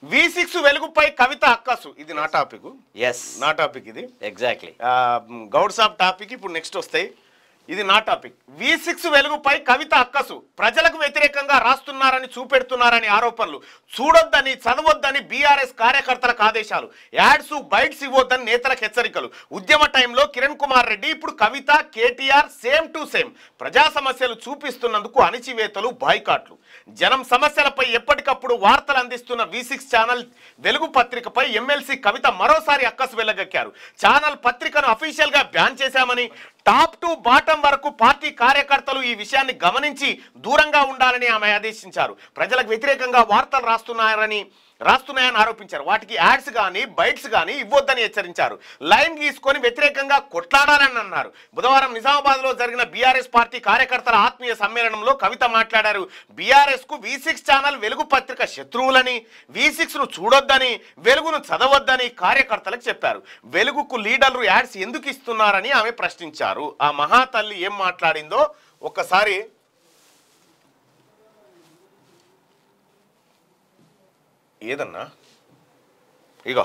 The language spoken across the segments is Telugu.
వి సిక్స్ వెలుగుపై కవిత అక్కసు ఇది నా టాపిక్ ఎస్ నా టాపిక్ ఇది ఎగ్జాక్ట్లీ ఆ, గౌడ్ సాబ్ టాపిక్ ఇప్పుడు నెక్స్ట్ వస్తాయి ఇది నా టాపిక్ వి సిక్స్ వెలుగుపై కవిత అక్కసు ప్రజలకు వ్యతిరేకంగా రాస్తున్నారని చూపెడుతున్నారని ఆరోపణలు చూడొద్దని చదవొద్దని బీఆర్ఎస్ కార్యకర్తలకు ఆదేశాలు యాడ్స్ బైట్స్ ఇవ్వొద్దని నేతలకు హెచ్చరికలు ఉద్యమ టైంలో కిరణ్ కుమార్ రెడ్డి ఇప్పుడు Kavitha KTR same to same ప్రజా సమస్యలు చూపిస్తున్నందుకు అణిచివేతలు బాయ్కాట్లు జనం సమస్యలపై ఎప్పటికప్పుడు వార్తలు అందిస్తున్న వి సిక్స్ ఛానల్ వెలుగు పత్రికపై ఎమ్మెల్సీ కవిత మరోసారి అక్కసు వెళ్ళగక్కారు ఛానల్ పత్రికను అఫీషియల్ గా బ్యాన్ చేశామని టాప్ టు బాటం వరకు పార్టీ కార్యకర్తలు ఈ విషయాన్ని గమనించి దూరంగా ఉండాలని ఆమె ఆదేశించారు ప్రజలకు వ్యతిరేకంగా వార్తలు రాస్తున్నారని రాస్తున్నాయని ఆరోపించారు వాటికి యాడ్స్ కానీ బైట్స్ కానీ ఇవ్వొద్దని హెచ్చరించారు లైన్ గీసుకొని వ్యతిరేకంగా కొట్లాడాలని అన్నారు బుధవారం నిజామాబాద్ లో జరిగిన బీఆర్ఎస్ పార్టీ కార్యకర్తల ఆత్మీయ సమ్మేళనంలో కవిత మాట్లాడారు బీఆర్ఎస్ కు వి సిక్స్ ఛానల్ వెలుగు పత్రిక శత్రువులని వి సిక్స్ ను చూడొద్దని వెలుగును చదవద్దని కార్యకర్తలకు చెప్పారు వెలుగుకు లీడర్లు యాడ్స్ ఎందుకు ఇస్తున్నారని ఆమె ప్రశ్నించారు ఆ మహాతల్లి ఏం మాట్లాడిందో ఒక్కసారి ఏదన్నా ఇగో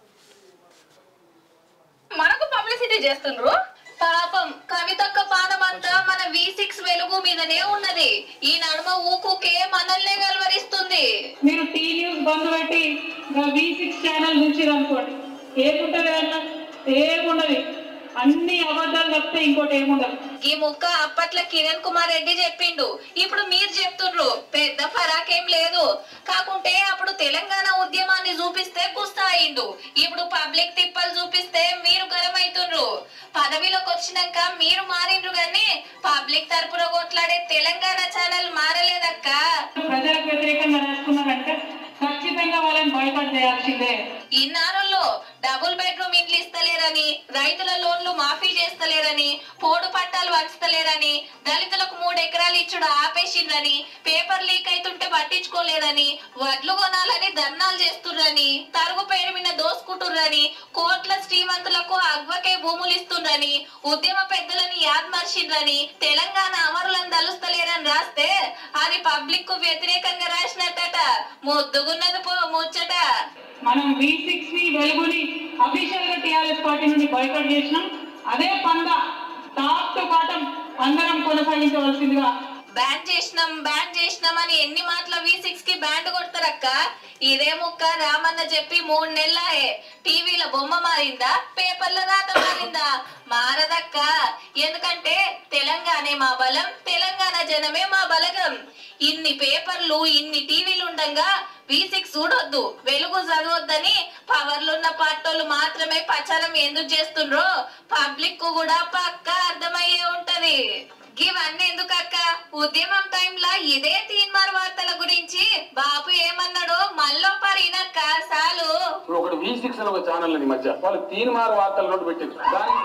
మనకు పబ్లిసిటీ చేస్తుండ్రు పాపం కవితక్క పాదం అంతా మన వి సిక్స్ వెలుగు మీదనే ఉన్నది ఈ నడుమ ఊకుకే మనల్నే వెలువరిస్తుంది మీరు టీ న్యూస్ బంద్ పెట్టి వి సిక్స్ ఛానల్ నుంచి అనుకోండి ఏముంటది అన్న ఏముండదు అన్ని అబద్ధాలు తప్పితే ఇంకోటి ఏముండదు ఈ ముక్క అప్పట్లో కిరణ్ కుమార్ రెడ్డి చెప్పిండు ఇప్పుడు మీరు చెప్తుండ్రు పెద్ద ఫరాకేం లేదు కాకుంటే అప్పుడు తెలంగాణ ఉద్యమాన్ని చూపిస్తే గుస్తా అయిండు ఇప్పుడు పబ్లిక్ తిప్పలు చూపిస్తే మీరు గరమైతుండ్రు పదవిలోకి వచ్చినాక మీరు మారిండ్రు గాని పబ్లిక్ తరపున కొట్లాడే తెలంగాణ ఛానల్ మారలేదక్క ప్రజలకు వ్యతిరేకంగా రాసుకున్నారంటే ఖచ్చితంగా వాళ్ళని బాయ్కాట్ చేయాల్సిందే ఇన్నారుల్లో డబుల్ బెడ్రూమ్ ఇండ్లు ఇస్తలేరని రైతుల లోన్లు మాఫీ చేస్తలేరని పోడు పట్టాలు వంచలేరని దళితులకు మూడు ఎకరాలు ఇచ్చుడు ఆపేసిండ్రని పేపర్ లీక్ అయితుంటే పట్టించుకోలేదని వడ్లు కొనాలని ధర్నాలు చేస్తుర్రని తరుగు పేరు మీద దోసుకుంటుర్రని కోట్ల శ్రీమంతులకు అగ్వకే భూములు ఇస్తుండ్రని ఉద్యమ పెద్దలని యాద్మర్షిండ్రని తెలంగాణ అమరులను దలుస్తలేరని రాస్తే అది పబ్లిక్ కు వ్యతిరేకంగా రాసినట్టట ముద్దుగున్నది పో ముచ్చట మనం వి సిక్స్ ని వెలుగుని అఫీషియల్ గా టిఆర్ఎస్ పార్టీ నుండి బాయ్కాట్ చేసినాం అదే పంద టాప్ టు బాటం అందరం కొనసాగించవలసిందిగా బ్యాన్ చేసినాం బ్యాన్ చేసినాం అని ఎన్ని మాటల వి సిక్స్ కి బ్యాండ్ కొడతారక్క ఇదే ముక్క రామన్న చెప్పి మూడు నెలలాయే టీవీలో బొమ్మ మారిందా పేపర్ల రాత మారిందా మారదక్క ఎందుకంటే తెలంగాణే మా బలం తెలంగాణ జనమే మా బలగం ఇన్ని పేపర్లు ఇన్ని టీవీలు ఉండంగా వి సిక్స్ చూడొద్దు వెలుగు చదవద్దని పవర్లున్న పార్టోళ్ళు మాత్రమే ప్రచారం ఎందుకు చేస్తుండ్రో పబ్లిక్ కు కూడా పక్క అర్థమయ్యే ఉంటది ఇవన్నీ ఎందుకు అక్క ఉద్యమం టైంలో ఇదే తీన్మార్ వార్తల గురించి బాపు ఏమన్నాడో మళ్ళీ పరినక్క సాలు ఇప్పుడు ఒకటి వి సిక్స్ అని ఒక ఛానల్ ఈ మధ్య వాళ్ళు తీన్మార్ వార్తలు నోటి పెట్టారు దానికి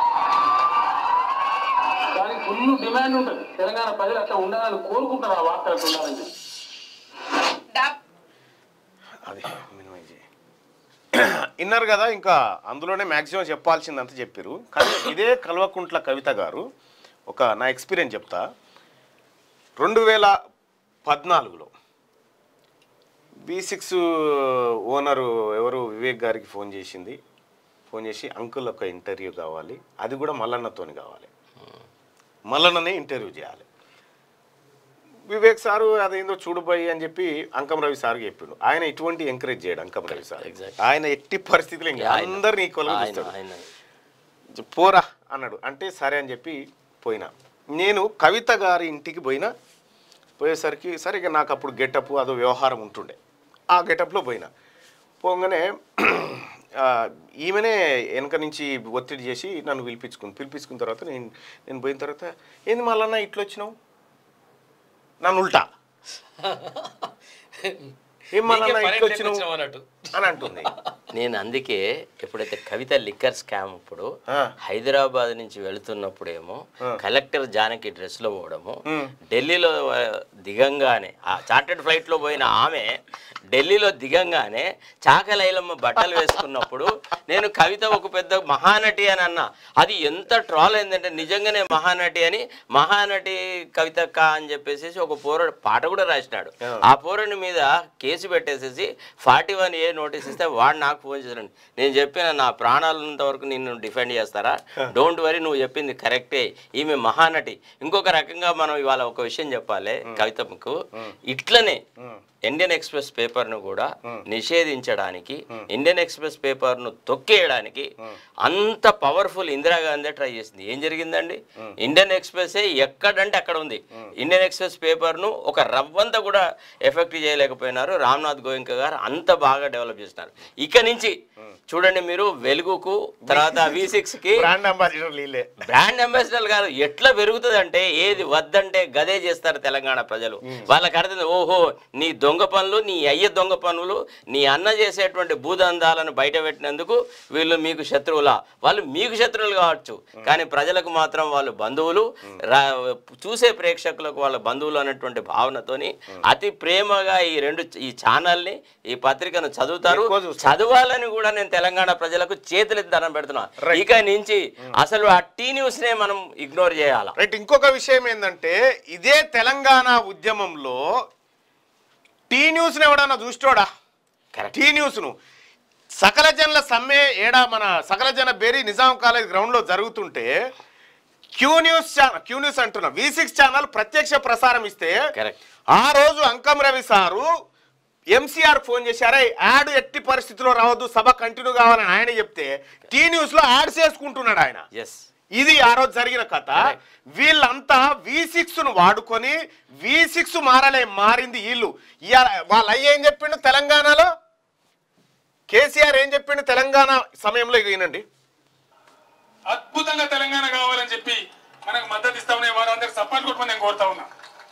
దానికి ఫుల్ డిమాండ్ ఉంటుంది తెలంగాణ ప్రజలు అట్లా ఉండాలని కోరుకుంటారు ఆ వార్తలు అట్లా ఉండాలని చెప్పి. డబ్ అది మినిమైజ్ చేయి. విన్నారు కదా ఇంకా అందులోనే మ్యాక్సిమం చెప్పాల్సిందంతా చెప్పారు కానీ ఇదే కల్వకుంట్ల కవిత గారు ఒక నా ఎక్స్పీరియన్స్ చెప్తా రెండు వేల పద్నాలుగులో బీ సిక్స్ ఓనరు ఎవరు వివేక్ గారికి ఫోన్ చేసింది ఫోన్ చేసి అంకుల్ ఒక ఇంటర్వ్యూ కావాలి అది కూడా మల్లన్నతోని కావాలి మల్లన్ననే ఇంటర్వ్యూ చేయాలి వివేక్ సారు అదేందో చూడుబాయి అని చెప్పి అంకం రవి సార్ చెప్పిండు ఆయన ఇటువంటి ఎంకరేజ్ చేయడు అంకం రవి సార్ Exactly. ఆయన ఎట్టి పరిస్థితులు ఇంకా ఆయన- అందరిని ఈక్వల్గా ఆయన చూస్తాడు ఆయన పోరా అన్నాడు అంటే సరే అని చెప్పి పోయినా నేను కవిత గారి ఇంటికి పోయినా పోయేసరికి సరే ఇక నాకు అప్పుడు గెటప్ అదో వ్యవహారం ఉంటుండే ఆ గెటప్లో పోయినా పోగానే ఆ, ఈమెనే వెనక నుంచి ఒత్తిడి చేసి నన్ను పిలిపించుకుంది పిలిపించుకున్న తర్వాత నేను నేను పోయిన తర్వాత ఏంది మళ్ళా ఇట్లా వచ్చినావు నన్ను ఉల్టా ఏం మళ్ళా ఇట్లా వచ్చినావు అన్నట్టు అని అంటుంది నేను అందుకే ఎప్పుడైతే కవిత లిక్కర్ స్కామ్ అప్పుడు ఆ. హైదరాబాద్ నుంచి వెళుతున్నప్పుడేమో కలెక్టర్ జానకి డ్రెస్ లో పోవడము ఢిల్లీలో ఆ, దిగంగానే ఆ చార్టెడ్ ఫ్లైట్ లో పోయిన ఆమె ఢిల్లీలో దిగంగానే చాకలైలమ్మ బట్టలు వేసుకున్నప్పుడు నేను కవిత ఒక పెద్ద మహానటి అని అన్నా అది ఎంత ట్రాల్ అయిందంటే నిజంగానే మహానటి అని మహానటి కవితక్క అని చెప్పేసి ఒక పోర పాట కూడా రాసినాడు ఆ పోరుని మీద కేసు పెట్టేసేసి ఫార్టీ వన్ ఏ నోటీస్ ఇస్తే వాడు నాకు ఫోన్ చేశాడు నేను చెప్పిన నా ప్రాణాలు ఉన్నంత వరకు నిన్ను డిఫెండ్ చేస్తారా డోంట్ వరీ నువ్వు చెప్పింది కరెక్టే ఈమె మహానటి ఇంకొక రకంగా మనం ఇవాళ ఒక విషయం చెప్పాలి కవితకు ఇట్లనే ఇండియన్ ఎక్స్ప్రెస్ పేపర్ను కూడా నిషేధించడానికి ఇండియన్ ఎక్స్ప్రెస్ పేపర్ను తొక్కేయడానికి అంత పవర్ఫుల్ ఇందిరాగాంధీ ట్రై చేసింది ఏం జరిగిందండి ఇండియన్ ఎక్స్ప్రెస్ ఎక్కడంటే అక్కడ ఉంది ఇండియన్ ఎక్స్ప్రెస్ పేపర్ను ఒక రవ్వంతా కూడా ఎఫెక్ట్ చేయలేకపోయినారు రామ్నాథ్ గోయంక గారు అంత బాగా డెవలప్ చేసినారు ఇక నుంచి చూడండి మీరు వెలుగుకు తర్వాత వి కి బ్రాండ్ అంబాసిడర్ లీలే బ్రాండ్ అంబాసిడర్ గారు ఎట్లా పెరుగుతుంది అంటే ఏది వద్దంటే గదే చేస్తారు తెలంగాణ ప్రజలు వాళ్ళకి అర్థం ఓహో నీ దొంగ పనులు నీ అయ్య దొంగ పనులు నీ అన్న చేసేటువంటి భూదందాలను బయట పెట్టినందుకు వీళ్ళు మీకు శత్రువులా వాళ్ళు మీకు శత్రువులు కావచ్చు కానీ ప్రజలకు మాత్రం వాళ్ళు బంధువులు రా- చూసే ప్రేక్షకులకు వాళ్ళ బంధువులు అన్నటువంటి భావనతోని అతి ప్రేమగా ఈ రెండు ఈ ఛానల్ని ఈ పత్రికను చదువుతారు ఎక్కువ చూస్తారు. చదవాలని కూడా నేను తెలంగాణ ప్రజలకు చేతులెత్తి దండం పెడుతున్నా ఇక నుంచి అసలు ఆ టీ న్యూస్ నే మనం ఇగ్నోర్ చేయాలి రైట్ ఇంకొక విషయం ఏంటంటే ఇదే తెలంగాణ ఉద్యమంలో టీ న్యూస్ని ఎవడన్నా చూస్తోడా కరెక్ట్ టీ న్యూస్ను సకల జనుల సమ్మె ఏడా మన సకల జన బేరీ నిజాం కాలేజ్ గ్రౌండ్లో జరుగుతుంటే Q News channel Q News అంటున్నా వి సిక్స్ ఛానల్ ప్రత్యక్ష ప్రసారం ఇస్తే కరెక్ట్ ఆ రోజు Ankam Ravi sir MCR phone చేశారే యాడ్ ఎట్టి పరిస్థితిలో రావద్దు సభ కంటిన్యూ కావాలని ఆయన చెప్తే టీ న్యూస్లో యాడ్స్ చేసుకుంటున్నాడు ఆయన ఎస్ ఇది ఆ రోజు జరిగిన కథ వీళ్ళంతా వి సిక్స్ ను వాడుకొని వి సిక్స్ మారలే మారింది వీళ్ళు ఇవాళ వాళ్ళ అయ్య ఏం చెప్పిండు తెలంగాణలో కేసీఆర్ ఏం చెప్పిండు తెలంగాణ సమయంలో ఇక వినండి అద్భుతంగా తెలంగాణ కావాలని చెప్పి మనకు మద్దతు ఇస్తామనే వారందరికి సపోర్ట్ కొట్టమని నేను కోరుతా ఉన్నా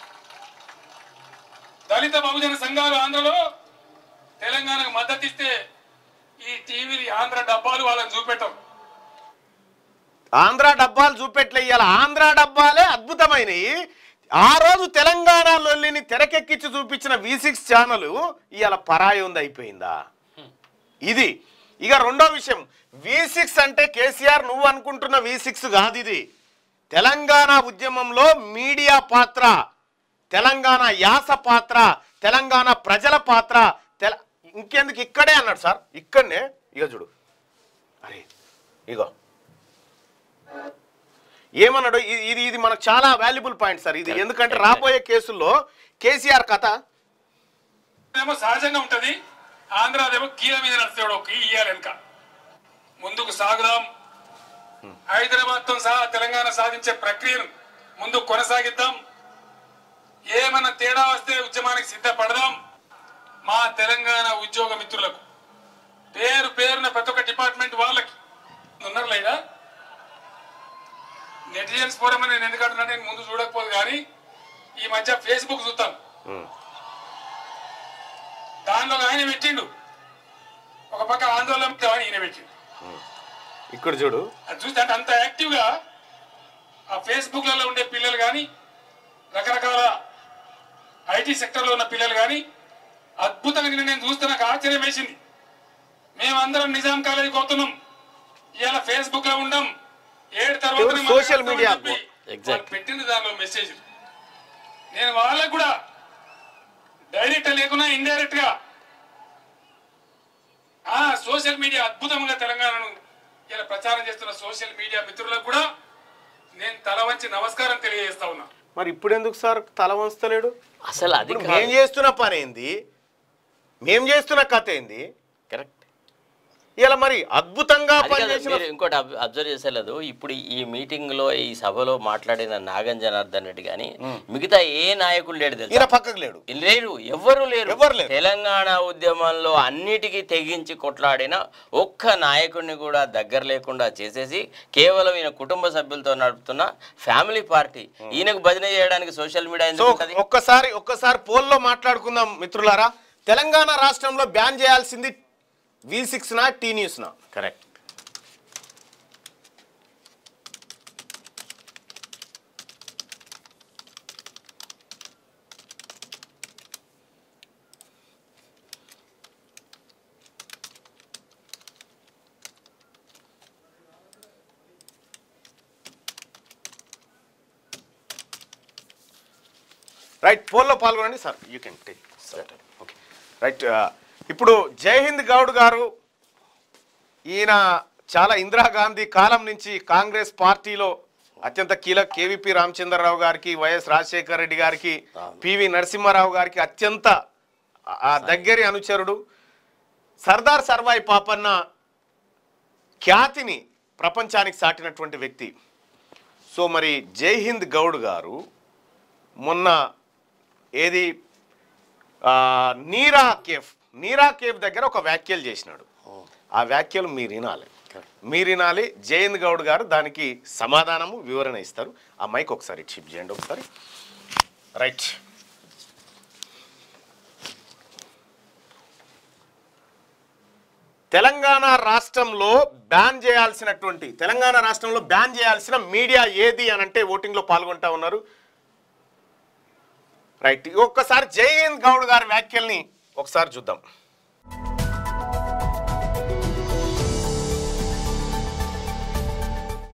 దళిత బహుజన సంఘాలు ఆంధ్రలో తెలంగాణకు మద్దతు ఇస్తే ఈ టీవీలు ఆంధ్ర డబ్బాలు వాళ్ళని చూపెట్టరు ఆంధ్ర డబ్బాలు చూపెట్లే ఇవాళ ఆంధ్ర డబ్బాలే అద్భుతమైనవి ఆ రోజు తెలంగాణ లొల్లిని తెరకెక్కించి చూపించిన వి సిక్స్ ఛానల్ ఇవాళ పరాయి ఉంది అయిపోయిందా ఇది ఇక రెండో విషయం వి సిక్స్ అంటే కేసీఆర్ నువ్వు అనుకుంటున్న వి సిక్స్ కాదు ఇది తెలంగాణ ఉద్యమంలో మీడియా పాత్ర తెలంగాణ యాస పాత్ర తెలంగాణ ప్రజల పాత్ర తెల ఇంకెందుకు ఇక్కడే అన్నాడు సార్ ఇక్కడనే ఇక చూడు అరే ఇగో ఏమన్నాడు ఇ- ఇది ఇది మనకు చాలా వాల్యుబుల్ పాయింట్ సార్ ఇది ఎందుకంటే రాబోయే కేసుల్లో కేసీఆర్ కథ ఏమో సహజంగా ఉంటది ఆంధ్రాదేమో కీల మీద నడిచేవాడు ఒక ఇయ్యాలి వెనక ముందుకు సాగుదాం హైదరాబాద్ తో సహా తెలంగాణ సాధించే ప్రక్రియను ముందుకు కొనసాగిద్దాం ఏమన్నా తేడా వస్తే ఉద్యమానికి సిద్ధపడదాం మా తెలంగాణ ఉద్యోగ మిత్రులకు పేరు పేరున ప్రతి ఒక్క డిపార్ట్మెంట్ వాళ్ళకి ఉన్నారు లేదా నెటిజన్స్ ఫోరం అని నేను ఎందుకంటున్నా నేను ముందు చూడకపోదు కానీ ఈ మధ్య ఫేస్బుక్ చూస్తాను దానిలో ఒక ఆయన పెట్టిండు ఒక పక్క ఆందోళన అని ఈయన పెట్టిండు ఇక్కడ చూడు అది చూస్తే అంటే అంత యాక్టివ్ గా ఆ ఫేస్బుక్ లలో ఉండే పిల్లలు కానీ రకరకాల ఐటీ సెక్టర్ లో ఉన్న పిల్లలు కానీ అద్భుతంగా నిన్న నేను చూస్తే నాకు ఆశ్చర్యం వేసింది మేమందరం నిజాం కాలేజీకి పోతున్నాం ఇవాళ ఫేస్బుక్ లో ఉండం ఏడు తర్వాత ఎవరు social media కు? Exactly. పెట్టింది దానిలో మెసేజ్ నేను వాళ్ళకు కూడా డైరెక్ట్ లేకున్నా ఇండైరెక్ట్ గా ఆ సోషల్ మీడియా అద్భుతంగా తెలంగాణను ఇలా ప్రచారం చేస్తున్న సోషల్ మీడియా మిత్రులకు కూడా నేను తల వంచి నమస్కారం తెలియజేస్తా ఉన్నా మరి ఇప్పుడు ఎందుకు సార్ తల వంచలేడు అసలు అది ఇప్పుడు మేం చేస్తున్న పని ఏంది మేం చేస్తున్న కథ ఏంది కరెక్ట్ ఇలా మరి అద్భుతంగా అది కాదు, పనిచేసిన మీరు ఇంకోటి అబ్- అబ్జర్వ్ చేసేలేదు ఇప్పుడు ఈ మీటింగ్ లో ఈ సభలో మాట్లాడిన నాగం జనార్దన్ రెడ్డి కానీ మిగతా ఏ నాయకులు లేడు తెలుసా ఈయన పక్కకు లేడు లేరు ఎవ్వరు లేరు ఎవ్వరు లేరు. తెలంగాణ ఉద్యమంలో అన్నిటికీ తెగించి కొట్లాడిన ఒక్క నాయకుడిని కూడా దగ్గర లేకుండా చేసేసి కేవలం ఈయన కుటుంబ సభ్యులతో నడుపుతున్న ఫ్యామిలీ పార్టీ ఈయనకు భజన చేయడానికి సోషల్ మీడియా సో ఎందుకు ఉంటది? ఒక్కసారి ఒక్కసారి పోల్లో మాట్లాడుకుందాం మిత్రులారా తెలంగాణ రాష్ట్రంలో బ్యాన్ చేయాల్సింది వి సిక్స్ నా టీ న్యూస్ నా కరెక్ట్ రైట్ పోల్లో పాల్గొనండి sir you can take okay right ఇప్పుడు జై హింద్ గౌడ్ గారు ఈయన చాలా ఇందిరాగాంధీ కాలం నుంచి కాంగ్రెస్ పార్టీలో అత్యంత కీలక కేవీపీ రామచంద్రరావు గారికి వైఎస్ రాజశేఖర రెడ్డి గారికి పివి నరసింహారావు గారికి అత్యంత ఆ దగ్గరి అనుచరుడు సర్దార్ సర్వాయి పాపన్న ఖ్యాతిని ప్రపంచానికి సాటినటువంటి వ్యక్తి సో మరి జై హింద్ గౌడ్ గారు మొన్న ఏది ఆ, నీరా కేఫ్ నీరా కేఫ్ దగ్గర ఒక వ్యాఖ్యలు చేసినాడు ఆ వ్యాఖ్యలు మీరు వినాలి మీరు వినాలి జయంత్ గౌడ్ గారు దానికి సమాధానము వివరణ ఇస్తారు ఆ మైక్ ఒకసారి చిప్ చేయండి ఒకసారి రైట్ తెలంగాణ రాష్ట్రంలో బ్యాన్ చేయాల్సినటువంటి తెలంగాణ రాష్ట్రంలో బ్యాన్ చేయాల్సిన మీడియా ఏది అని అంటే ఓటింగ్లో పాల్గొంటా ఉన్నారు రైట్ ఒక్కసారి జయంత్ గౌడ్ గారి వ్యాఖ్యల్ని ఒకసారి చూద్దాం